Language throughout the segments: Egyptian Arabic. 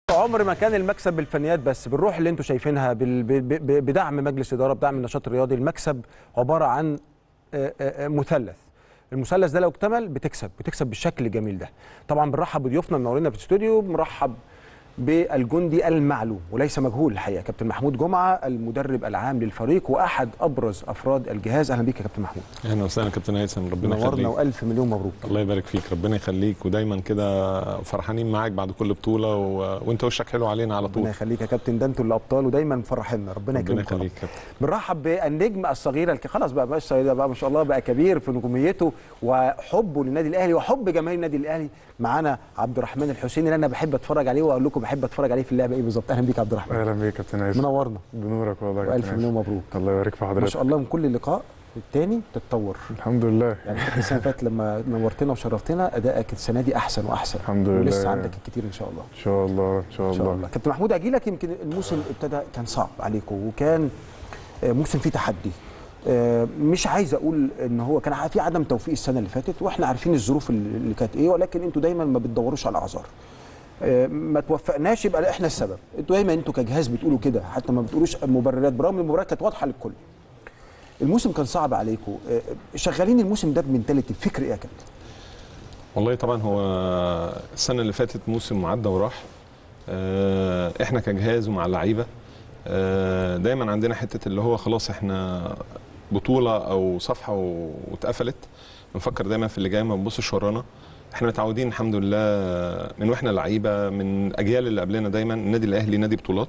عمر ما كان المكسب بالفنيات بس بالروح اللي انتم شايفينها بال- ب- ب- بدعم مجلس اداره بدعم النشاط الرياضي المكسب عباره عن آه، آه، آه، مثلث المثلث ده لو اكتمل بتكسب بتكسب بالشكل الجميل ده طبعا بنرحب بضيوفنا منورينا في الاستوديو بنرحب بالجندي المعلوم وليس مجهول الحقيقه كابتن محمود جمعه المدرب العام للفريق واحد ابرز افراد الجهاز اهلا بيك يا كابتن محمود اهلا وسهلا كابتن هيثم ربنا نورنا يخليك والف مليون مبروك الله يبارك فيك ربنا يخليك ودايما كده فرحانين معاك بعد كل بطوله و... وانت وشك حلو علينا على ربنا طول يخليك يا كابتن ده انتوا اللي ابطال ودايما مفرحينا ربنا ربنا يكرمكم يا رب. يخليك كابتن بنرحب بالنجم الصغير الك... خلاص بقى مش صغير بقى ما شاء الله بقى كبير في نجوميته وحبه للنادي الاهلي وحب جماهير النادي الاهلي معانا عبد الرحمن الحسيني اللي انا بحب اتفرج عليه واقول لكم بحب اتفرج عليه في اللعبه ايه بالظبط اهلا بيك يا عبد الرحمن اهلا بيك يا كابتن عايز منورنا بنورك والله يا والف كابتن مليون عايز. مبروك الله يبارك في ما حضرتك شاء الله من كل لقاء التاني تتطور الحمد لله يعني فاكر السنه اللي فاتت لما نورتنا وشرفتنا ادائك السنه دي احسن واحسن الحمد لله ولسه عندك الكتير ان شاء الله ان شاء الله ان شاء ان شاء الله الله كابتن محمود اجي لك يمكن الموسم ابتدى كان صعب عليكم وكان آه، موسم فيه تحدي آه، مش عايز اقول ان هو كان في عدم توفيق السنه اللي فاتت واحنا عارفين الظروف اللي اللي كانت ايه ولكن انتوا دايما ما بتدوروش على اعذار آه، ما توفقناش يبقى احنا السبب انتوا دايما انتوا كجهاز بتقولوا كده حتى ما بتقولوش مبررات برغم ان المباريات كانت واضحه للكل الموسم كان صعب عليكم آه، شغالين الموسم ده بمنتاليتي فكر ايه يا كابتن والله طبعا هو السنه اللي فاتت موسم عدى وراح آه، احنا كجهاز ومع اللعيبه آه، دايما عندنا حته اللي هو خلاص احنا بطوله او صفحه و- واتقفلت بنفكر دايما في اللي جاي ما بنبصش ورانا احنا متعودين الحمد لله من واحنا لعيبه من اجيال اللي قبلنا دايما النادي الاهلي نادي بطولات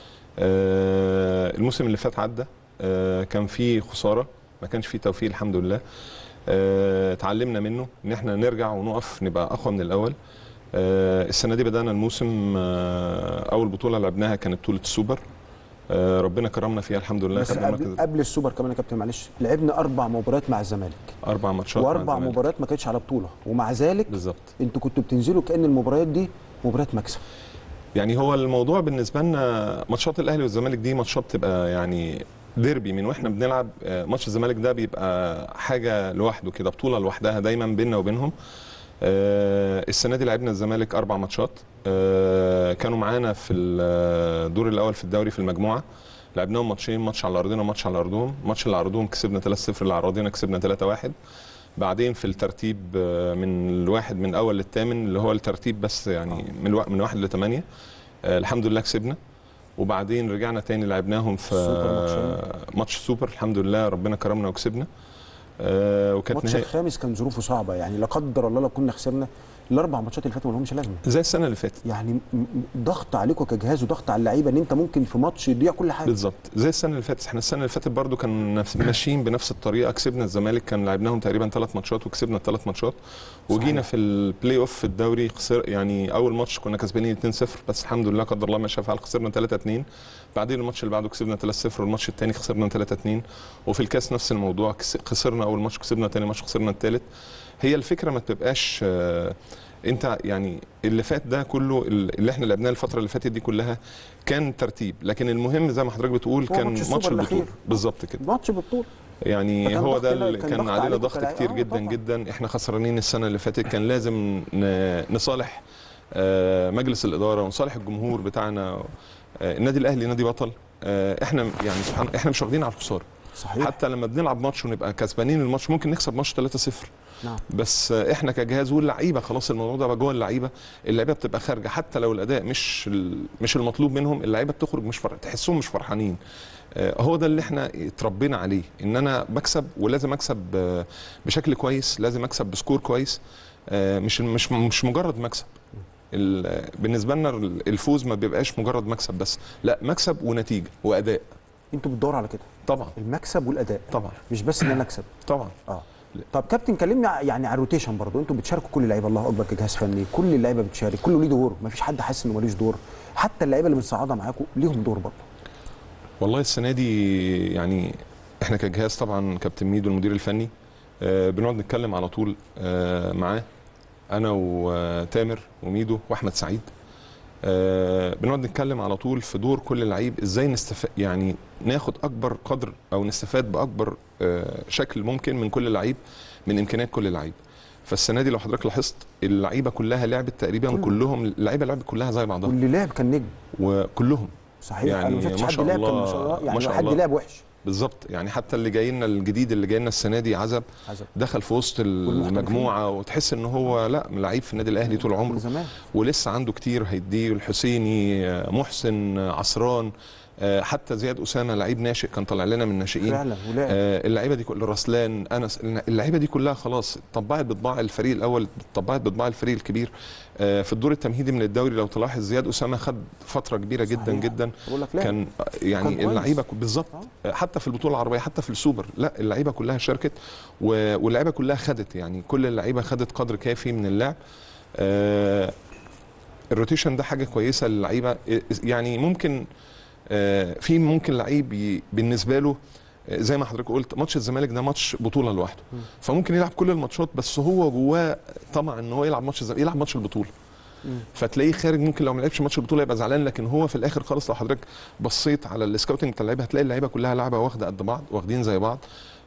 آه، الموسم اللي فات عدى آه، كان فيه خساره ما كانش فيه توفيق الحمد لله آه، اتعلمنا منه ان احنا نرجع ونقف نبقى اقوى من الاول آه، السنه دي بدانا الموسم آه، اول بطوله لعبناها كانت بطوله السوبر آه، ربنا كرمنا فيها الحمد لله بس خدنا قبل, مركز قبل السوبر كمان يا كابتن معلش لعبنا اربع مباريات مع الزمالك اربع ماتشات مع واربع الزمالك. مباريات ما كانتش على بطوله ومع ذلك بالظبط انتوا كنتوا بتنزلوا كان المباريات دي مباريات مكسب يعني هو الموضوع بالنسبه لنا ماتشات الاهلي والزمالك دي ماتشات بتبقى يعني ديربي من واحنا بنلعب آه، ماتش الزمالك ده بيبقى حاجه لوحده كده بطوله لوحدها دايما بيننا وبينهم آه، السنه دي لعبنا الزمالك اربع ماتشات آه، كانوا معانا في الدور الاول في الدوري في المجموعه لعبناهم ماتشين ماتش على ارضنا وماتش على ارضهم الماتش اللي على ارضهم كسبنا 3-0 اللي على ارضنا كسبنا 3-1 بعدين في الترتيب آه، من الواحد من الاول للثامن اللي هو الترتيب بس يعني من الوا- من واحد لثمانيه آه، الحمد لله كسبنا وبعدين رجعنا تاني لعبناهم في السوبر ماتشين. آه، ماتش سوبر الحمد لله ربنا كرمنا وكسبنا آه، وكانت الماتش نهائي الخامس كان ظروفه صعبه يعني لا قدر الله لو كنا خسرنا الاربع ماتشات اللي فاتوا ما لهمش لازمه زي السنه اللي فاتت يعني م- م- ضغط عليكم كجهاز وضغط على اللعيبه ان انت ممكن في ماتش يضيع كل حاجه بالظبط زي السنه اللي فاتت احنا السنه اللي فاتت برضو كان نفس ماشيين بنفس الطريقه كسبنا الزمالك كان لعبناهم تقريبا ثلاث ماتشات وكسبنا الثلاث ماتشات وجينا صحيح. في البلاي اوف في الدوري خسر يعني اول ماتش كنا كسبانين 2-0 بس الحمد لله قدر الله ما شاء فعل خسرنا 3-2 بعدين الماتش اللي بعده كسبنا 3-0 والماتش الثاني خسرنا 3-2 وفي الكاس نفس الموضوع كس- خسرنا اول ماتش كسبنا ثاني ماتش خسرنا الثالث هي الفكره ما تبقاش آه، انت يعني اللي فات ده كله اللي احنا لعبناه الفتره اللي فاتت دي كلها كان ترتيب لكن المهم زي ما حضرتك بتقول هو كان ماتش ماتش السوبر البطوله الأخير. بالظبط كده ماتش بطوله يعني فكان هو ضغط ده لا- اللي كان كان ضغط علينا عليكم ضغط كلاعب. كتير آه، جدا طبعاً. جدا احنا خسرانين السنه اللي فاتت كان لازم ن- نصالح آه، مجلس الاداره ونصالح الجمهور بتاعنا آه، النادي الاهلي نادي بطل آه، احنا يعني سبحان احنا مش واخدين على الخساره صحيح حتى لما بنلعب ماتش ونبقى كسبانين الماتش ممكن نكسب ماتش 3-0 نعم بس احنا كجهاز واللعيبه خلاص الموضوع ده بقى جوه اللعيبه اللعيبه بتبقى خارجه حتى لو الاداء مش ال- مش المطلوب منهم اللعيبه بتخرج مش فر... تحسهم مش فرحانين آه، هو ده اللي احنا اتربينا عليه ان انا بكسب ولازم اكسب آه، بشكل كويس لازم اكسب بسكور كويس آه، مش مش مش مجرد مكسب ال- بالنسبه لنا الفوز ما بيبقاش مجرد مكسب بس لا مكسب ونتيجه واداء انتوا بتدوروا على كده طبعا المكسب والاداء طبعا مش بس ان انا اكسب طبعا اه طب كابتن كلمني ع- يعني على الروتيشن برضو انتوا بتشاركوا كل اللعيبه الله اكبر كجهاز فني كل اللعيبه بتشارك كله ليه دور مفيش حد حاسس انه ملوش دور حتى اللعيبه اللي متصاعده معاكم ليهم دور برضو والله السنه دي يعني احنا كجهاز طبعا كابتن ميدو المدير الفني آه، بنقعد نتكلم على طول آه، معاه انا وتامر وميدو واحمد سعيد آه، بنقعد نتكلم على طول في دور كل لعيب ازاي نستفاد يعني ناخد اكبر قدر او نستفاد باكبر آه، شكل ممكن من كل لعيب من امكانيات كل لعيب فالسنه دي لو حضرتك لاحظت اللعيبه كلها لعبت تقريبا كله. كلهم اللعيبه لعبت كلها زي بعضها واللي لعب كان نجم وكلهم صحيح يعني انا ما شفتش ما حد شاء لعب كان الله- ما شاء الله ما يعني شاء حد الله. لعب وحش بالظبط يعني حتى اللي جاي لنا الجديد اللي جاي لنا السنه دي عزب عزب دخل في وسط والمحترفين. المجموعه وتحس ان هو لا لعيب في النادي الاهلي طول من عمره زمان ولسه عنده كتير هيديه الحسيني آه، محسن آه، عصران آه، حتى زياد اسامه لعيب ناشئ كان طالع لنا من الناشئين فعلا ولعب آه، اللعيبه دي كل رسلان انس اللعيبه دي كلها خلاص طبعت بطباع الفريق الاول طبعت بطباع الفريق الكبير آه، في الدور التمهيدي من الدوري لو تلاحظ زياد اسامه خد فتره كبيره جدا صحيح. جدا بقول لك لا كان آه، كان يعني كويس. اللعيبه ك- بالظبط آه، حتى في البطوله العربيه حتى في السوبر لا اللعيبه كلها شاركت و- واللعيبه كلها خدت يعني كل اللعيبه خدت قدر كافي من اللعب آه، الروتيشن ده حاجه كويسه للعيبه يعني ممكن آه، في ممكن لعيب ي- بالنسبه له آه، زي ما حضرتك قلت ماتش الزمالك ده ماتش بطوله لوحده مم. فممكن يلعب كل الماتشات بس هو جواه طمع ان هو يلعب ماتش الزمالك يلعب ماتش البطوله مم. فتلاقيه خارج ممكن لو ما لعبش ماتش البطوله يبقى زعلان لكن هو في الاخر خالص لو حضرتك بصيت على السكاوتنج بتاع اللعيبه هتلاقي اللعيبه كلها لعبه واخده قد بعض واخدين زي بعض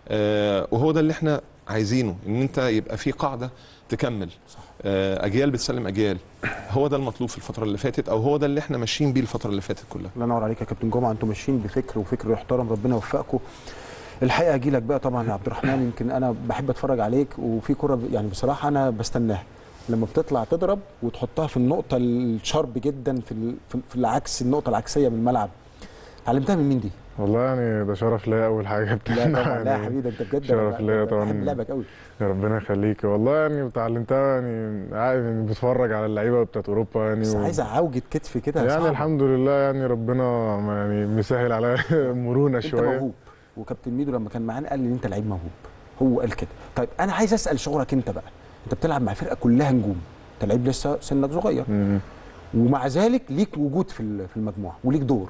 آه وهو ده اللي احنا عايزينه ان انت يبقى في قاعده تكمل صح. آه اجيال بتسلم اجيال هو ده المطلوب في الفتره اللي فاتت او هو ده اللي احنا ماشيين بيه الفتره اللي فاتت كلها الله ينور عليك يا كابتن جمعه انتم ماشيين بفكر وفكر يحترم ربنا يوفقكم الحقيقه اجي لك بقى طبعا يا عبد الرحمن يمكن انا بحب اتفرج عليك وفي كره ب- يعني بصراحه انا بستناها لما بتطلع تضرب وتحطها في النقطه الشارب جدا في ال- في- في العكس النقطه العكسيه من الملعب اتعلمتها من مين دي؟ والله يعني ده شرف ليا اول حاجه لا بتاعنا طبعا لا يا يعني حبيبي ده انت بجد شرف أنا- ليا أنا طبعاً. بحب لعبك قوي يا ربنا يخليك والله يعني اتعلمتها يعني عادي يعني بتفرج على اللعيبه بتاعت اوروبا يعني بس و- عايزه عوجه كتف كده يعني صعبة. الحمد لله يعني ربنا يعني مسهل عليا مرونه انت شويه موهوب وكابتن ميدو لما كان معانا قال لي ان انت لعيب موهوب هو قال كده طيب انا عايز اسال شعورك انت بقى انت بتلعب مع فرقه كلها نجوم انت لعيب لسه سنك صغير مم. ومع ذلك ليك وجود في ال- في المجموعه وليك دور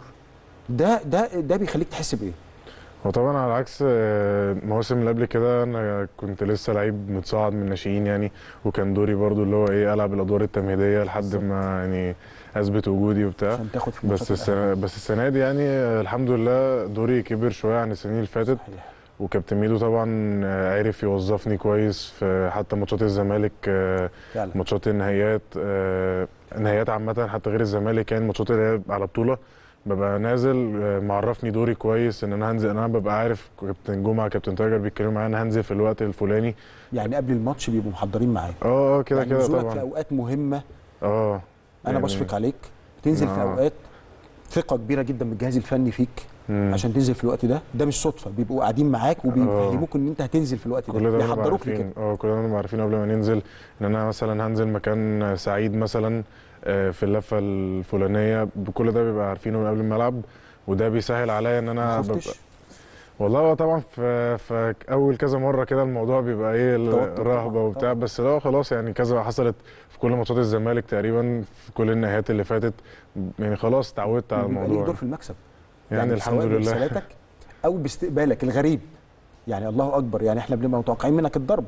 ده ده ده بيخليك تحس بايه هو طبعا على عكس آه، المواسم اللي قبل كده انا كنت لسه لعيب متصاعد من الناشئين يعني وكان دوري برضو اللي هو ايه العب الادوار التمهيديه لحد بالظبط. ما يعني اثبت وجودي وبتاع عشان تاخد في بس ماتشات السنه بس السنه دي يعني آه، الحمد لله دوري كبر شويه عن السنين اللي فاتت صحيح. وكابتن ميدو طبعا آه، عرف يوظفني كويس في حتى ماتشات الزمالك آه، فعلا ماتشات النهائيات آه، نهائيات عامة حتى غير الزمالك يعني ماتشات اللي هي على بطولة ببقى نازل آه، معرفني دوري كويس ان انا هنزل انا ببقى عارف كابتن جمعة كابتن تايجر بيتكلموا معايا انا هنزل في الوقت الفلاني يعني قبل الماتش بيبقوا محضرين معاك اه اه كده يعني كده نزولك في طبعا اوقات مهمه اه انا يعني- بشفق عليك تنزل في آه. اوقات ثقه كبيره جدا من الجهاز الفني فيك مم. عشان تنزل في الوقت ده ده مش صدفه بيبقوا قاعدين معاك وبيفهموك ان انت هتنزل في الوقت كل ده ده بنبقى بيحضروك عارفين لكده اه كل ده بنبقى عارفين قبل ما ننزل ان انا مثلا هنزل مكان سعيد مثلا آه، في اللفه الفلانيه بكل ده بيبقى عارفينه من قبل الملعب وده بيسهل عليا ان انا ما ببقى خفتش والله هو طبعا في في اول كذا مره كده الموضوع بيبقى ايه توتر الرهبه طبعاً، وبتاع طبعاً. بس لا خلاص يعني كذا حصلت في كل ماتشات الزمالك تقريبا في كل النهايات اللي فاتت يعني خلاص اتعودت على وبيبقى ليك الموضوع دور في المكسب يعني الحمد سواء لله برسالاتك او باستقبالك الغريب يعني الله اكبر يعني احنا بنبقى متوقعين منك الضرب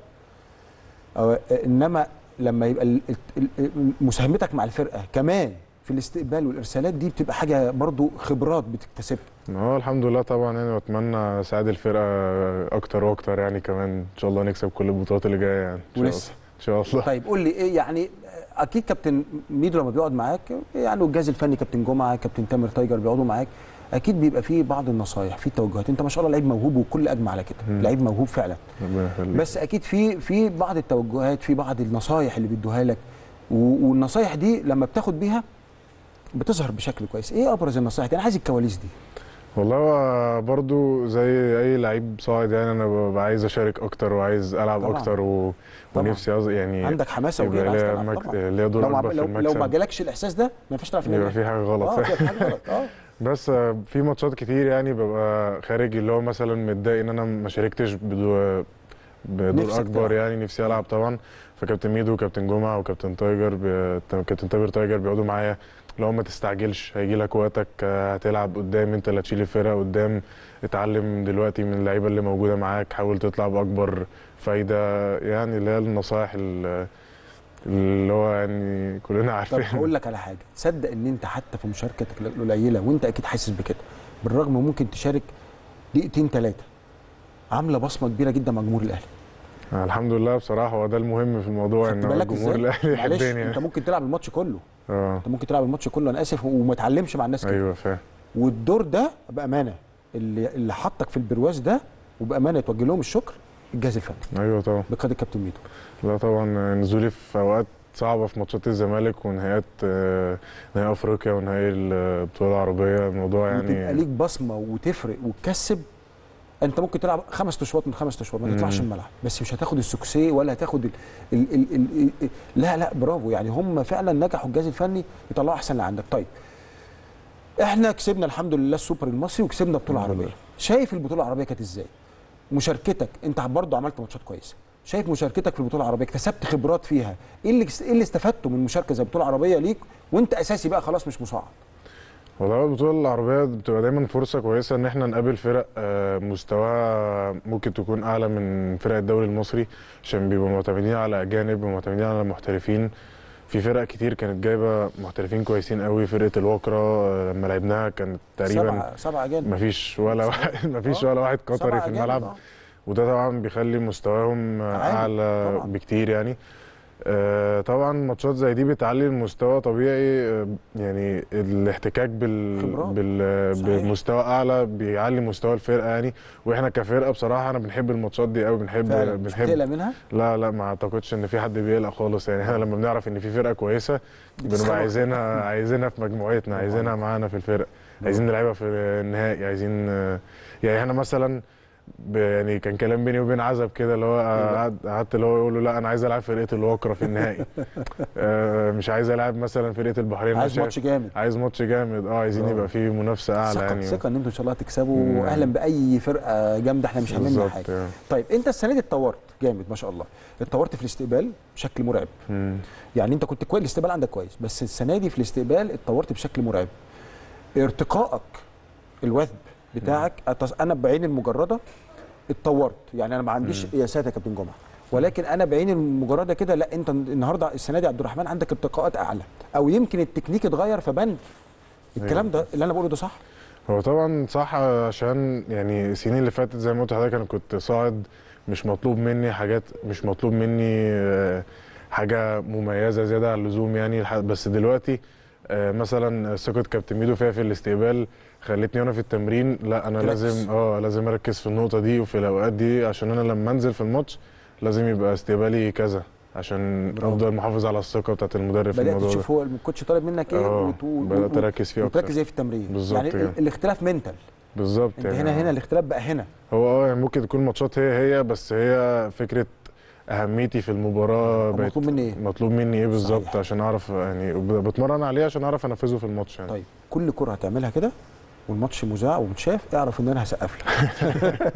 أو انما لما يبقى ال- ال- ال- مساهمتك مع الفرقه كمان في الاستقبال والارسالات دي بتبقى حاجه برضو خبرات بتكتسبها اه الحمد لله طبعا يعني واتمنى اساعد الفرقه اكتر واكتر يعني كمان ان شاء الله نكسب كل البطولات اللي جايه يعني إن شاء ولسه الله. ان شاء الله طيب قول لي ايه يعني اكيد كابتن ميدو لما بيقعد معاك يعني والجهاز الفني كابتن جمعه كابتن تامر تايجر بيقعدوا معاك اكيد بيبقى فيه بعض النصايح في توجهات انت ما شاء الله لعيب موهوب والكل اجمع على كده مم. لعيب موهوب فعلا ربنا يخليك بس اكيد في في بعض التوجهات في بعض النصايح اللي بيدوها لك و- والنصايح دي لما بتاخد بيها بتظهر بشكل كويس ايه ابرز النصايح دي انا عايز الكواليس دي والله هو برضو زي اي لعيب صاعد يعني انا ببقى عايز اشارك اكتر وعايز العب طبعاً. اكتر و... طبعاً. ونفسي أز... يعني عندك حماسه يبقى وغير عايز ليا تلعب مك... طبعا ليا دور لو ما اكبر في لو, لو ما المكسب جالكش الاحساس ده ما ينفعش تلعب في يبقى النادي في حاجه غلط اه في حاجه غلط اه بس آه، في ماتشات كتير يعني ببقى خارج اللي هو مثلا متضايق ان انا ما شاركتش بدو... بدور نفسك اكبر تلعب. يعني نفسي العب طبعا فكابتن ميدو وكابتن جمعه وكابتن تايجر بي... كابتن تامر تايجر بيقعدوا معايا لو ما تستعجلش هيجي لك وقتك آه، هتلعب قدام انت اللي هتشيل الفرقه قدام اتعلم دلوقتي من اللعيبه اللي موجوده معاك حاول تطلع باكبر فايده يعني اللي هي النصائح ال- اللي هو يعني كلنا طب عارفينها هقول لك على حاجه تصدق ان انت حتى في مشاركتك القليله وانت اكيد حاسس بكده بالرغم ممكن تشارك دقيقتين ثلاثه عامله بصمه كبيره جدا مع جمهور الاهلي آه، الحمد لله بصراحه هو ده المهم في الموضوع خدت ان هو بالك الجمهور ازاي؟ الاهلي معلش يحبني انت يعني. ممكن تلعب الماتش كله اه انت ممكن تلعب الماتش كله انا اسف وما تعلمش مع الناس كده ايوه فاهم والدور ده بامانه اللي اللي حطك في البرواز ده وبامانه توجه لهم الشكر الجهاز الفني ايوه طبعا بقياده الكابتن ميدو لا طبعا نزولي في اوقات صعبه في ماتشات الزمالك ونهائيات آه، نهائي افريقيا ونهائي البطوله العربيه الموضوع وتبقى يعني ليك بصمه وتفرق وتكسب انت ممكن تلعب خمس اشواط من خمس اشواط ما تطلعش مم. الملعب بس مش هتاخد السكسي ولا هتاخد ال ال ال ال ال لا لا برافو يعني هم فعلا نجحوا الجهاز الفني يطلعوا احسن اللي عندك طيب احنا كسبنا الحمد لله السوبر المصري وكسبنا بطوله الحمد عربيه لله. شايف البطوله العربيه كانت ازاي مشاركتك انت برضه عملت ماتشات كويسه شايف مشاركتك في البطوله العربيه اكتسبت خبرات فيها ايه اللي ايه اللي استفدته من مشاركه زي البطوله العربيه ليك وانت اساسي بقى خلاص مش مصعد والله البطوله العربيه بتبقى دايما فرصه كويسه ان احنا نقابل فرق آه، مستواها ممكن تكون اعلى من فرق الدوري المصري عشان بيبقوا معتمدين على اجانب ومعتمدين على محترفين في فرق كتير كانت جايبه محترفين كويسين قوي فرقه الوكرة آه، لما لعبناها كانت تقريبا سبعه سبعه جانب مفيش ولا واحد مفيش آه. ولا واحد قطري سبعة في أجانب، الملعب آه. وده طبعا بيخلي مستواهم عالي، اعلى طبعاً. بكتير يعني آه، طبعا ماتشات زي دي بتعلي المستوى طبيعي آه، يعني الاحتكاك بال... خبرات. بال... صحيح. بمستوى اعلى بيعلي مستوى الفرقه يعني واحنا كفرقه بصراحه انا بنحب الماتشات دي قوي بنحب فعلا مش بنحب بتقلق منها لا لا ما اعتقدش ان في حد بيقلق خالص يعني احنا لما بنعرف ان في فرقه كويسه بتسخن. بنبقى عايزينها عايزينها في مجموعتنا عايزينها معانا في الفرقه عايزين نلعبها في النهائي عايزين يعني احنا مثلا ب- يعني كان كلام بيني وبين عزب كده اللي هو قعد- قعدت اللي هو يقول له لا انا عايز العب فرقه الوكره في النهائي آه، مش عايز العب مثلا فرقه البحرين أنا عايز شايف- ماتش جامد عايز ماتش جامد اه عايزين برافو. يبقى فيه منافسه اعلى ثقه يعني ثقه ان انتوا ان شاء الله هتكسبوا مم. واهلا باي فرقه جامده احنا مش هاممنا بالظبط حاجه يعني. طيب انت السنه دي اتطورت جامد ما شاء الله اتطورت في الاستقبال بشكل مرعب مم. يعني انت كنت كويس الاستقبال عندك كويس بس السنه دي في الاستقبال اتطورت بشكل مرعب ارتقائك الوثب بتاعك أتص- انا بعيني المجرده اتطورت يعني انا ما عنديش قياسات يا كابتن جمعه ولكن انا بعيني المجرده كده لا انت النهارده السنه دي عبد الرحمن عندك ارتقاءات اعلى او يمكن التكنيك اتغير فبان الكلام ده اللي انا بقوله ده صح هو طبعا صح عشان يعني السنين اللي فاتت زي ما قلت لحضرتك انا كنت صاعد مش مطلوب مني حاجات مش مطلوب مني آه، حاجه مميزه زياده عن اللزوم يعني الح- بس دلوقتي آه، مثلا ثقه كابتن ميدو فيها في الاستقبال خلتني وانا في التمرين لا انا تركز. لازم اه لازم اركز في النقطه دي وفي الاوقات دي عشان انا لما انزل في الماتش لازم يبقى استقبالي كذا عشان برافو. افضل محافظ على الثقه بتاعت المدرب في بدات الموضوع تشوف ده هو الكوتش طالب منك ايه اه وت- و- بدات و- اركز فيه اكتر وتركز ايه في التمرين بالظبط يعني كده. ال- الاختلاف منتال بالظبط انت هنا هنا الاختلاف بقى هنا هو اه يعني ممكن تكون ماتشات هي هي بس هي فكره اهميتي في المباراه طب بقت مطلوب مني ايه مطلوب مني ايه بالظبط صحيح. عشان اعرف يعني ب- بتمرن عليه عشان اعرف انفذه في الماتش يعني طيب كل كره هتعملها كده والماتش مذاع ومتشاف اعرف ان انا هسقف لك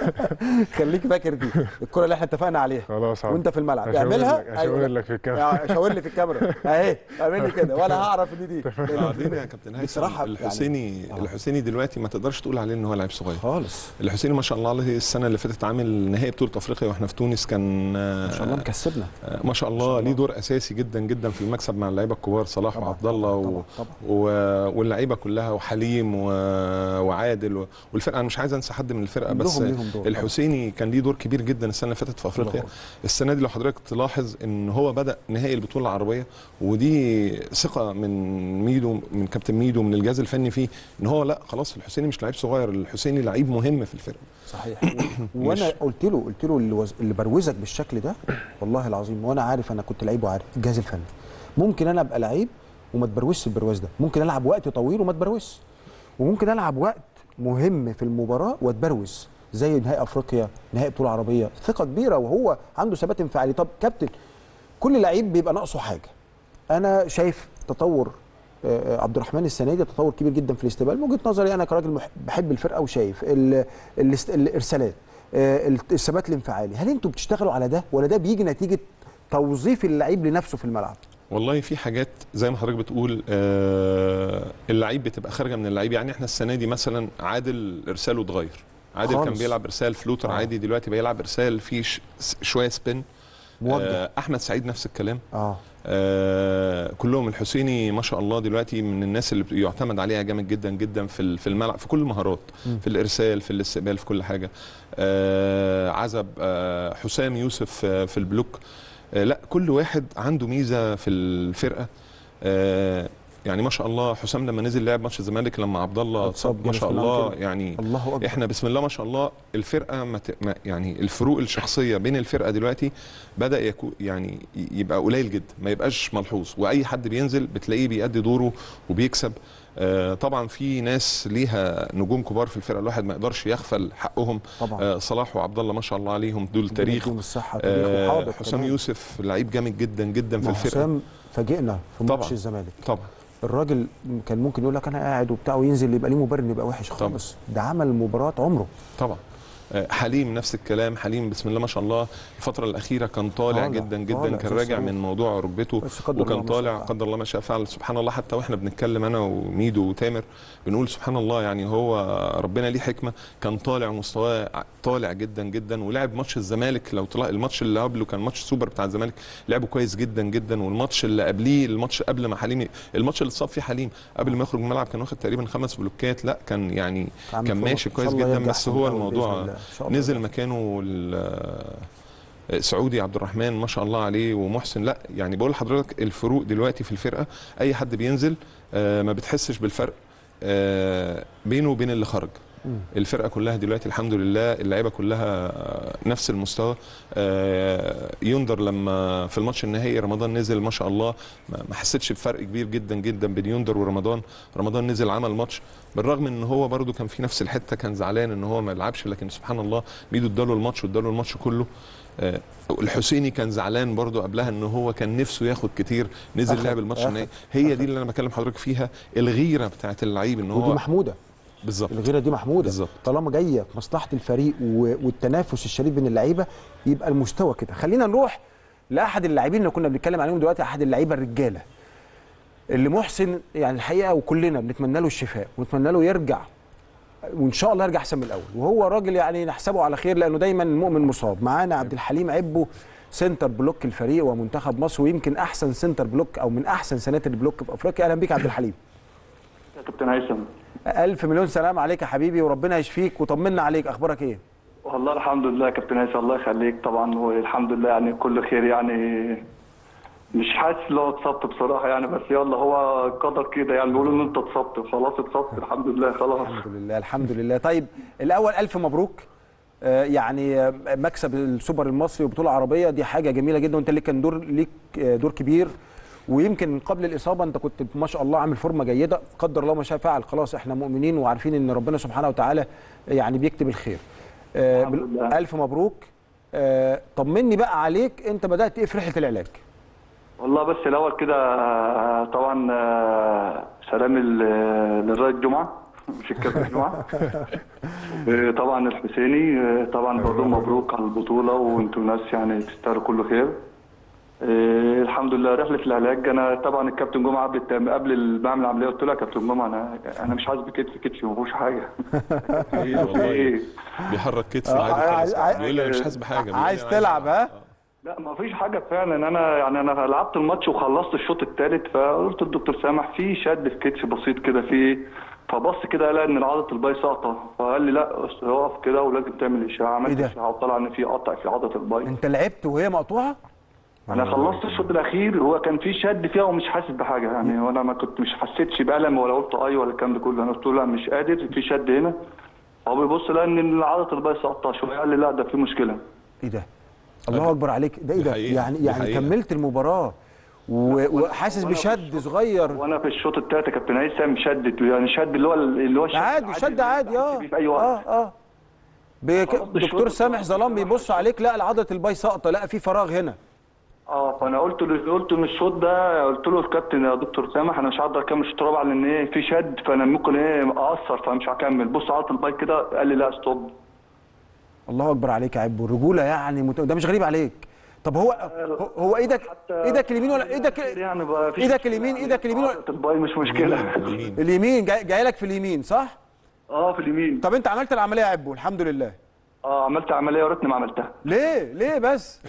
خليك فاكر دي الكره اللي احنا اتفقنا عليها خلاص هعمل- وانت في الملعب هشاور اعملها لك- هشاور لك في الكاميرا يعني شاور لي في الكاميرا اهي اعمل لي كده ولا هعرف ان دي بعدين يا كابتن هيثم بصراحة يعني- الحسيني آه. الحسيني دلوقتي ما تقدرش تقول عليه ان هو لعيب صغير خالص الحسيني ما شاء الله عليه السنه اللي فاتت عامل نهائي بطوله افريقيا واحنا في تونس كان ما شاء الله مكسبنا آه، ما شاء الله ليه دور اساسي جدا جدا في المكسب مع اللعيبه الكبار صلاح طبعاً، وعبد الله و... طبعا طبعا و... واللعيبه كلها وحليم و... وعادل و... والفرقه انا مش عايز انسى حد من الفرقه بس كلهم ليهم دور الحسيني كان ليه دور كبير جدا السنه اللي فاتت في افريقيا الله. السنه دي لو حضرتك تلاحظ ان هو بدا نهائي البطوله العربيه ودي ثقه من ميدو من كابتن ميدو من الجهاز الفني فيه ان هو لا خلاص الحسيني مش لعيب صغير الحسيني لعيب مهم في الفرقه صحيح و- وانا مش- قلت له قلت له اللي, وز... اللي بروزك بالشكل ده والله العظيم وانا عارف انا كنت لعيب وعارف الجهاز الفني ممكن انا ابقى لعيب وما تبروزش البرواز ده ممكن العب وقت طويل وما تبروزش وممكن العب وقت مهم في المباراه واتبروز زي نهائي افريقيا نهائي بطوله عربيه ثقه كبيره وهو عنده ثبات انفعالي طب كابتن كل لعيب بيبقى ناقصه حاجه انا شايف تطور آه، آه، عبد الرحمن السنه دي تطور كبير جدا في الاستقبال من وجهه نظري انا كراجل مح- بحب الفرقه وشايف ال- الاست- الارسالات آه، الثبات الانفعالي هل انتوا بتشتغلوا على ده ولا ده بيجي نتيجه توظيف اللعيب لنفسه في الملعب والله في حاجات زي ما حضرتك بتقول آه اللعيب بتبقى خارجه من اللعيب يعني احنا السنه دي مثلا عادل ارساله اتغير عادل كان خالص. بيلعب ارسال فلوتر آه. عادي دلوقتي بيلعب ارسال فيه ش- شويه سبين موجه آه، احمد سعيد نفس الكلام اه آه كلهم الحسيني ما شاء الله دلوقتي من الناس اللي يعتمد عليها جامد جدا جدا في ال- في الملعب في كل المهارات مم. في الارسال في الاستقبال في كل حاجه آه عزب آه حسام يوسف آه في البلوك آه لا كل واحد عنده ميزه في الفرقه آه يعني ما شاء الله حسام لما نزل لعب ماتش الزمالك لما عبد الله اتصاب اتصاب ما شاء جالس الله منعم كده. يعني الله اكبر احنا بسم الله ما شاء الله الفرقه ما ت... ما يعني الفروق الشخصيه بين الفرقه دلوقتي بدا يكو يعني ي- يبقى قليل جدا ما يبقاش ملحوظ واي حد بينزل بتلاقيه بيأدي دوره وبيكسب آه طبعا في ناس ليها نجوم كبار في الفرقه الواحد ما يقدرش يغفل حقهم طبعا آه صلاح وعبد الله ما شاء الله عليهم دول ربنا تاريخ يديهم الصحه تاريخ آه وحاضر حسام كمان. يوسف لعيب جامد جدا جدا في ما الفرقه حسام فاجئنا في ماتش طبعاً. الزمالك طبعا الراجل كان ممكن يقول لك انا قاعد وبتاع وينزل يبقى ليه مبرر إنه يبقى وحش خالص ده عمل مباراه عمره طبعا آه، حليم نفس الكلام حليم بسم الله ما شاء الله الفترة الأخيرة كان طالع طالع، جدا جدا طالع كان زي راجع الصاروخ. من موضوع ركبته بس قدر الله وكان ما شاء طالع فعل. قدر الله ما شاء فعل سبحان الله حتى واحنا بنتكلم انا وميدو وتامر بنقول سبحان الله يعني هو ربنا ليه حكمه كان طالع مستواه طالع جدا جدا ولعب ماتش الزمالك لو طلع الماتش اللي قبله كان ماتش سوبر بتاع الزمالك لعبه كويس جدا جدا والماتش اللي قبليه الماتش قبل ما حليم الماتش اللي اتصاب فيه حليم قبل ما يخرج من الملعب كان واخد تقريبا خمس بلوكات لا كان يعني عم كان فوق. ماشي إن كويس شاء الله جدا يرجع بس أحسن هو الأول الموضوع بإذن الله. إن شاء الله نزل يرجع. مكانه ال- سعودي عبد الرحمن ما شاء الله عليه ومحسن لا يعني بقول لحضرتك الفروق دلوقتي في الفرقه اي حد بينزل آه، ما بتحسش بالفرق آه، بينه وبين اللي خرج مم. الفرقه كلها دلوقتي الحمد لله اللعيبه كلها آه، نفس المستوى آه، يندر لما في الماتش النهائي رمضان نزل ما شاء الله ما ما حسيتش بفرق كبير جدا جدا بين يندر ورمضان رمضان نزل عمل ماتش بالرغم ان هو برده كان في نفس الحته كان زعلان ان هو ما يلعبش لكن سبحان الله ميدو اداله الماتش واداله الماتش كله آه، الحسيني كان زعلان برضو قبلها ان هو كان نفسه ياخد كتير نزل أخد- لعب الماتش أخد- النهائي هي دي اللي انا بكلم حضرتك فيها الغيره بتاعت اللعيب ان ودي هو محموده بالظبط الغيره دي محموده بالظبط. طالما جايه في مصلحه الفريق و- والتنافس الشديد بين اللعيبه يبقى المستوى كده خلينا نروح لاحد اللاعبين اللي كنا بنتكلم عليهم دلوقتي احد اللعيبه الرجاله اللي محسن يعني الحقيقه وكلنا بنتمنى له الشفاء ونتمنى له يرجع وان شاء الله يرجع احسن من الاول وهو راجل يعني نحسبه على خير لانه دايما المؤمن مصاب معانا عبد الحليم عبو سنتر بلوك الفريق ومنتخب مصر ويمكن احسن سنتر بلوك او من احسن سناتر البلوك في افريقيا اهلا بيك يا عبد الحليم يا كابتن هيثم ألف مليون سلام عليك يا حبيبي وربنا يشفيك وطمنا عليك أخبارك إيه؟ والله الحمد لله يا كابتن هيثم الله يخليك طبعا والحمد لله يعني كل خير يعني مش حاسس ان هو اتصبت بصراحه يعني بس يلا هو قدر كده يعني بيقولوا ان انت اتصبت خلاص اتصبت الحمد لله خلاص الحمد لله الحمد لله طيب الأول ألف مبروك آه، يعني آه، مكسب السوبر المصري وبطولة عربية دي حاجة جميلة جدا وأنت ليك كان دور ليك آه، دور كبير ويمكن قبل الإصابة أنت كنت ما شاء الله عامل فورمة جيدة قدر الله ما شاء فعل خلاص إحنا مؤمنين وعارفين إن ربنا سبحانه وتعالى يعني بيكتب الخير آه، الحمد بال- لله. ألف مبروك آه، طمني بقى عليك أنت بدأت إيه في رحلة العلاج؟ والله بس الاول كده آه، طبعا آه، سلام ال- للرائد جمعه مش الكابتن جمعه آه، طبعا الحسيني آه، طبعا بقول لهم مبروك على البطوله وانتم ناس يعني تستاهلوا كل خير آه، الحمد لله رحله العلاج انا طبعا الكابتن جمعه قبل التم- قبل ال- بعمل العمليه قلت له يا كابتن جمعه انا انا مش حاسس بكتفي كتفي ما فيهوش حاجه ايه والله ايه بيحرك كتفه آه، عادي عايز- خالص عايز- بيقول لي انا مش حاسس بحاجه بيقول لي عايز أنا تلعب، ها؟ آه. لا ما فيش حاجه فعلا انا يعني انا لعبت الماتش وخلصت الشوط الثالث فقلت للدكتور سامح في شد في كتفي بسيط كده في فبص كده لقى ان عضله الباي ساقطه فقال لي لا أصل اقف كده ولازم تعمل اشعه عملت إيه ده؟ اشعه وطلع ان في قطع في عضله الباي أنت لعبت وهي مقطوعة؟ انا خلصت الشوط الاخير هو كان في شد فيها ومش حاسس بحاجه يعني وانا ما كنت مش حسيتش بالم ولا قلت اي ولا الكلام ده كله انا قلت له لا مش قادر في شد هنا هو بيبص لقى ان عضله الباي ساقطه شويه قال لي لا ده في مشكله ايه ده؟ الله اكبر عليك ده ايه دي ده؟ حقيقة، يعني دي يعني حقيقة. كملت المباراه و- وحاسس وأنا بشد صغير وانا في الشوط الثالث يا كابتن هيثم شدت يعني شد اللي هو اللي هو الشد عادي شد عادي اه بحس بيه في اي وقت اه اه بك- خلاص الشوط دكتور سامح الثاني ظلام بيبص عليك لا عضله الباي ساقطه لا في فراغ هنا اه فانا قلت له قلت له الشوط ده قلت له الكابتن يا دكتور سامح انا مش هقدر اكمل الشوط الرابع لان ايه في شد فانا ممكن ايه اقصر فمش هكمل بص عضله الباي كده قال لي لا ستوب الله اكبر عليك يا عبو الرجوله يعني مت... ده مش غريب عليك طب هو هو- هو ايدك ايدك اليمين ولا ايدك يعني بقى في ايدك اليمين ايدك اليمين ولا عضله الباي مش مشكله اليمين اليمين جاي, جاي لك في اليمين صح اه في اليمين طب انت عملت العمليه يا عبو الحمد لله اه عملت عمليه يا ريتني ما عملتها ليه ليه بس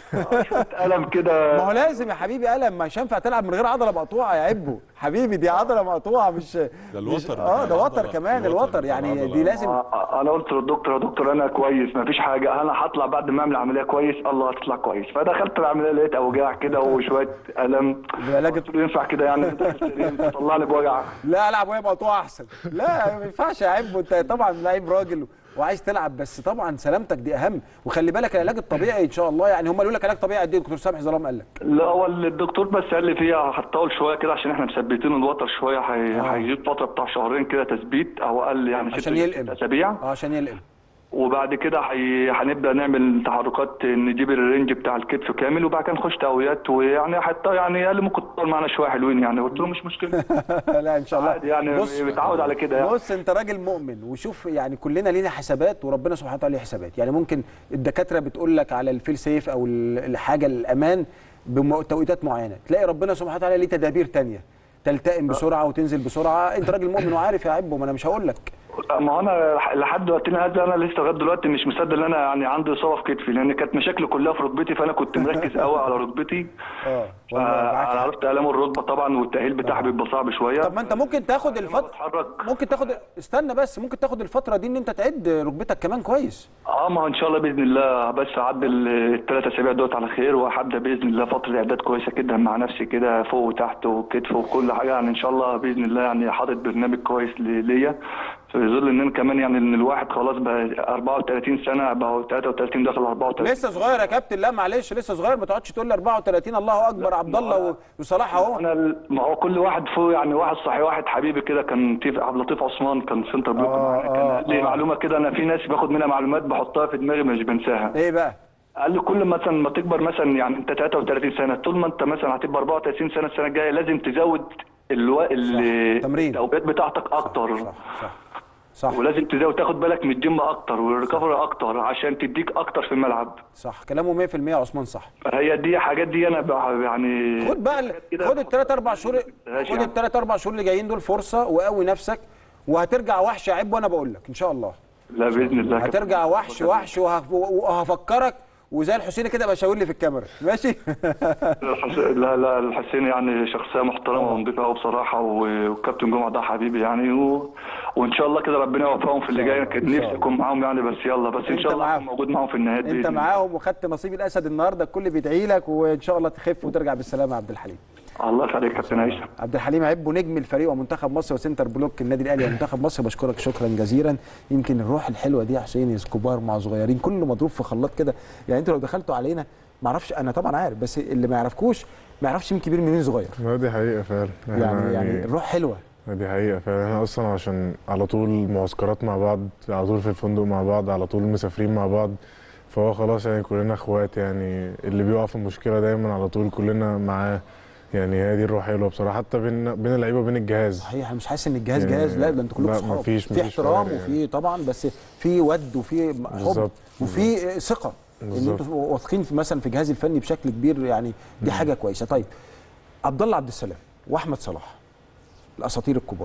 الم كده ما هو لازم يا حبيبي الم مش هينفع تلعب من غير عضله مقطوعه يا عبو حبيبي دي عضله مقطوعه مش ده مش- الوتر اه ده بتاع وتر العضلة. كمان الوتر الوتر بتاع يعني العضلة. دي لازم آه، انا قلت للدكتور يا دكتور انا كويس ما فيش حاجه انا هطلع بعد ما اعمل عمليه كويس الله هتطلع كويس فدخلت العمليه لقيت اوجاع كده وشويه الم بعلاج قلت له ينفع كده يعني أنت سليم، تطلع لي بوجع لا العب وهي مقطوعه احسن لا ما ينفعش يا عبو انت طبعا لعيب راجل وعايز تلعب بس طبعا سلامتك دي اهم وخلي بالك العلاج الطبيعي ان شاء الله يعني هم قالوا لك علاج طبيعي قد ايه دكتور سامح ظلام قال لك لا هو الدكتور بس قال لي فيها هتطول شويه كده عشان احنا مثبتين الوتر شويه هي- آه. هيجيب فتره بتاع شهرين كده تثبيت او اقل يعني عشان ست- يلقم. ست اسابيع اه عشان يلقم وبعد كده هي- هنبدا نعمل تحركات نجيب الرينج بتاع الكتف كامل وبعد كده نخش تقويات ويعني حتى يعني قال لي ممكن تطول معانا شويه حلوين يعني قلت له مش مشكله لا ان شاء الله عادي يعني متعود على كده يعني بص انت راجل مؤمن وشوف يعني كلنا لينا حسابات وربنا سبحانه وتعالى ليه حسابات يعني ممكن الدكاتره بتقول لك على الفيل سيف او ال- الحاجه الامان بتوقيتات معينه تلاقي ربنا سبحانه وتعالى ليه تدابير تانية تلتئم بسرعه وتنزل بسرعه انت راجل مؤمن وعارف يا عبو ما انا مش هقول لك ما هو انا لحد وقتنا هذا انا لسه لغايه دلوقتي مش مصدق ان انا يعني عندي اصابه في كتفي لان كانت مشاكلي كلها في ركبتي فانا كنت مركز قوي على ركبتي اه انا عرفت الام الركبه طبعا والتاهيل بتاعها بيبقى صعب شويه طب ما انت ممكن تاخد الفتره بتحرك ممكن تاخد استنى بس ممكن تاخد الفتره دي ان انت تعد ركبتك كمان كويس اه ما هو ان شاء الله باذن الله بس اعدي الثلاث اسابيع دوت على خير وهبدا باذن الله فتره اعداد كويسه جدا مع نفسي كده فوق وتحت وكتف وكل حاجه يعني ان شاء الله باذن الله يعني حاطط برنامج كويس ل- ليا في ظل ان انا كمان يعني ان الواحد خلاص بقى 34 سنه بقى 33 داخل 34 لسه صغير يا كابتن لا معلش لسه صغير ما تقعدش تقول لي 34 الله اكبر عبد الله و- وصلاح اهو انا ال- ما هو كل واحد فوق يعني واحد صحي واحد حبيبي كده كان لطيف عبد اللطيف عثمان كان سنتر بلوك آه، معانا كان آه، قال لي آه. معلومه كده انا في ناس باخد منها معلومات بحطها في دماغي مش بنساها ايه بقى قال لي كل مثلا ما تكبر مثلا يعني انت 33 سنه طول ما انت مثلا هتبقى 34 سنه السنه الجايه لازم تزود الو... ال- تمرين. التوقيت بتاعتك اكتر صح صح صح ولازم تزود تاخد بالك من الجيم اكتر والريكفري اكتر عشان تديك اكتر في الملعب صح كلامه 100% يا عثمان صح هي دي حاجات دي انا بقى يعني خد بقى ال- كده خد الثلاث اربع شهور ماشي خد يعني. الثلاث اربع شهور اللي جايين دول فرصه وقوي نفسك وهترجع وحش يا عيب وانا بقول لك ان شاء الله لا باذن الله هترجع وحش وحش وهف- وهفكرك وزي الحسيني كده ابقى شاور لي في الكاميرا ماشي الحس- لا لا الحسين يعني شخصيه محترمه ونضيفه قوي بصراحه و- والكابتن جمعه ده حبيبي يعني و... وان شاء الله كده ربنا يوفقهم في اللي جاي كان إن شاء نفسي الله. اكون معاهم يعني بس يلا بس ان أنت شاء الله معاهم. اكون موجود معاهم في النهايات انت بإذن الله. معاهم وخدت نصيب الاسد النهارده الكل بيدعي لك وان شاء الله تخف وترجع بالسلامه يا عبد الحليم الله يخليك كابتن هيثم عبد الحليم عبو نجم الفريق ومنتخب مصر وسنتر بلوك النادي الاهلي ومنتخب مصر بشكرك شكرا جزيلا يمكن الروح الحلوه دي يا حسين كبار مع صغيرين كله مضروب في خلاط كده يعني انتوا لو دخلتوا علينا ما اعرفش انا طبعا عارف بس اللي ما يعرفكوش ما يعرفش مين كبير من مين صغير ما دي حقيقة فعلا إحنا يعني يعني الروح حلوه دي حقيقة فعلا احنا اصلا عشان على طول معسكرات مع بعض على طول في الفندق مع بعض على طول مسافرين مع بعض فهو خلاص يعني كلنا اخوات يعني اللي بيقع في مشكلة دايما على طول كلنا معاه يعني هي دي الروح حلوه بصراحة حتى بين بين اللعيبة وبين الجهاز صحيح انا مش حاسس ان الجهاز يعني جهاز لا ده انتوا كلكم لا، صحاب مفيش- في مفيش احترام فرق وفي طبعا بس في ود وفي حب بالظبط، وفي ثقه ان بالظبط. انتوا واثقين في مثلا في الجهاز الفني بشكل كبير يعني دي حاجه كويسه طيب عبد الله عبد السلام واحمد صلاح الاساطير الكبار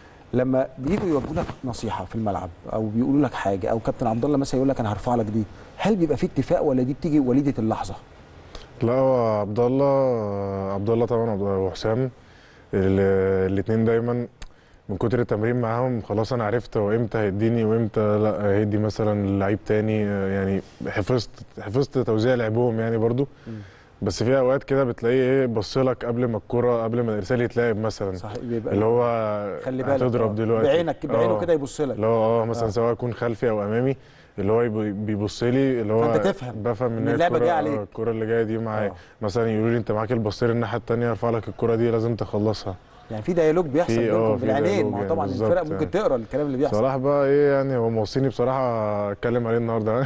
لما بييجوا يوجهوا لك نصيحه في الملعب او بيقولوا لك حاجه او كابتن عبد الله مثلا يقول لك انا هرفع لك دي هل بيبقى في اتفاق ولا دي بتيجي وليده اللحظه لا هو عبد الله عبد الله طبعا عبد الله وحسام الاثنين دايما من كتر التمرين معاهم خلاص انا عرفت هو امتى هيديني وامتى لا هيدي مثلا لعيب تاني يعني حفظت حفظت توزيع لعبهم يعني برضو بس في اوقات كده بتلاقيه ايه بص لك قبل ما الكوره قبل ما الارسال يتلعب مثلا صحيح بيبقى اللي هو خلي بالك هتضرب آه. دلوقتي بعينك بعينه آه. كده يبص لك اللي هو اه مثلا آه. سواء يكون خلفي او امامي اللي هو يب- بيبص لي اللي هو فأنت تفهم بفهم إن ان هي اللعبة الكرة- جاية آه، عليك. الكرة اللي جايه دي معايا آه. مثلا يقولوا لي انت معاك البصير الناحيه الثانيه ارفع لك الكرة دي لازم تخلصها يعني في ديالوج بيحصل في- آه، بينكم في بالعينين ديالوج ما هو يعني طبعا بالظبط الفرق ممكن يعني. تقرا الكلام اللي بيحصل صلاح بقى ايه يعني هو موصيني بصراحه اتكلم عليه النهارده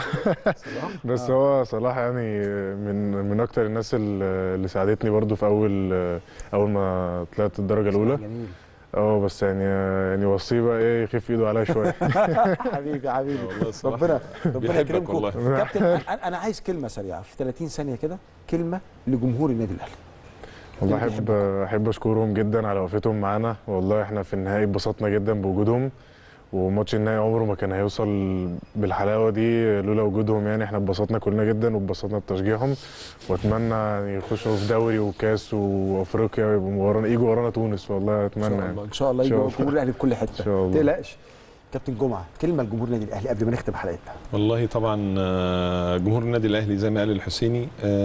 بس آه. هو صلاح يعني من من اكتر الناس اللي اللي ساعدتني برضو في اول اول ما طلعت الدرجه الاولى جميل اه بس يعني يعني وصيه بقى ايه يخف ايده عليا شويه حبيبي حبيبي والله صلاح ربنا ربنا بيحبك يكرمكم والله. كابتن أنا- انا عايز كلمه سريعه في 30 ثانيه كده كلمه لجمهور النادي الاهلي والله اللي احب احب اشكرهم جدا على وقفتهم معانا والله احنا في النهائي اتبسطنا جدا بوجودهم وماتش النهائي عمره ما كان هيوصل بالحلاوه دي لولا وجودهم يعني احنا اتبسطنا كلنا جدا واتبسطنا بتشجيعهم واتمنى يعني يخشوا في دوري وكاس وافريقيا ويبقوا ورانا يجوا ورانا تونس والله ان اتمنى شاء يعني الله ان شاء الله إن شاء يجوا الله. جمهور الاهلي في كل حته إن شاء الله. ما تقلقش كابتن جمعه كلمه لجمهور النادي الاهلي قبل ما نختم حلقتنا والله طبعا آه، جمهور النادي الاهلي زي ما قال الحسيني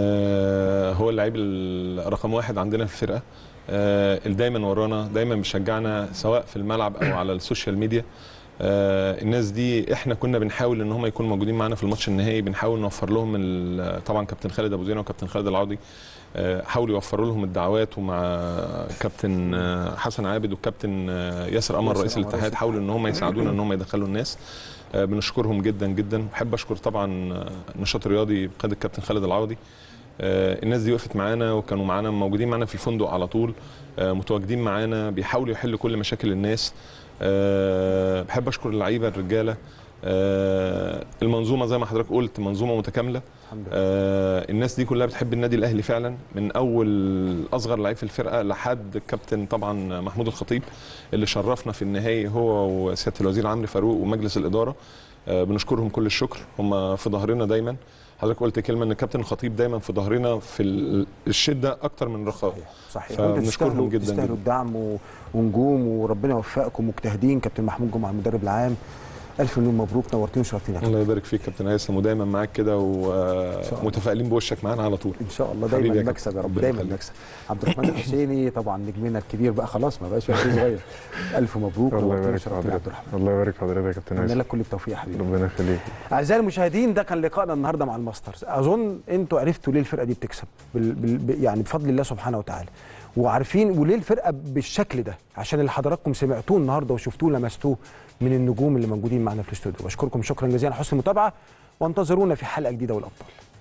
آه، هو اللعيب ال- رقم واحد عندنا في الفرقه آه، اللي دايما ورانا دايما بيشجعنا سواء في الملعب او على السوشيال ميديا آه، الناس دي احنا كنا بنحاول ان هم يكونوا موجودين معانا في الماتش النهائي بنحاول نوفر لهم ال- طبعا كابتن خالد ابو زينه وكابتن خالد العوضي آه، حاولوا يوفروا لهم الدعوات ومع كابتن آه، حسن عابد والكابتن آه، ياسر قمر ياسر رئيس قمر الاتحاد رئيس حاولوا ان هم يساعدونا ان هم يدخلوا الناس آه، بنشكرهم جدا جدا بحب اشكر طبعا آه، النشاط الرياضي بقياده الكابتن خالد العوضي آه، الناس دي وقفت معانا وكانوا معانا موجودين معانا في الفندق على طول آه، متواجدين معانا بيحاولوا يحلوا كل مشاكل الناس آه، بحب اشكر اللعيبه الرجاله آه، المنظومه زي ما حضرتك قلت منظومه متكامله الحمد لله آه، الناس دي كلها بتحب النادي الاهلي فعلا من اول اصغر لعيب في الفرقه لحد الكابتن طبعا محمود الخطيب اللي شرفنا في النهائي هو وسياده الوزير عمرو فاروق ومجلس الاداره آه، بنشكرهم كل الشكر هم في ظهرنا دايما حضرتك قلت كلمه ان الكابتن الخطيب دايما في ظهرنا في ال- الشده اكتر من الرخاء صحيح صحيح فبنشكرهم وانتوا تستاهلوا جداً تستاهلوا جداً. الدعم و... ونجوم وربنا يوفقكم مجتهدين كابتن محمود جمعه المدرب العام الف مليون مبروك نورتين وشرفتينا الله يبارك فيك كابتن هيثم ودايما معاك كده شاء الله. ومتفائلين بوشك معانا على طول ان شاء الله حبيبي دايما يا كابتن. مكسب يا رب ربنا دايما يخليك. مكسب عبد الرحمن الحسيني طبعا نجمنا الكبير بقى خلاص ما بقاش وقت صغير الف مبروك الله نورتين يبارك في وشرفتينا يا عبد حضرتك الرحمن الله يبارك في حضرتك يا كابتن اتمنى هيثم لك كل التوفيق يا حبيبي ربنا يخليك اعزائي المشاهدين ده كان لقائنا النهارده مع الماسترز اظن انتوا عرفتوا ليه الفرقه دي بتكسب بال... بال... ب- يعني بفضل الله سبحانه وتعالى وعارفين وليه الفرقه بالشكل ده عشان اللي حضراتكم سمعتوه النهارده وشفتوه لمستوه من النجوم اللي موجودين معنا في الاستوديو بشكركم شكرا جزيلا على حسن المتابعه وانتظرونا في حلقه جديده والابطال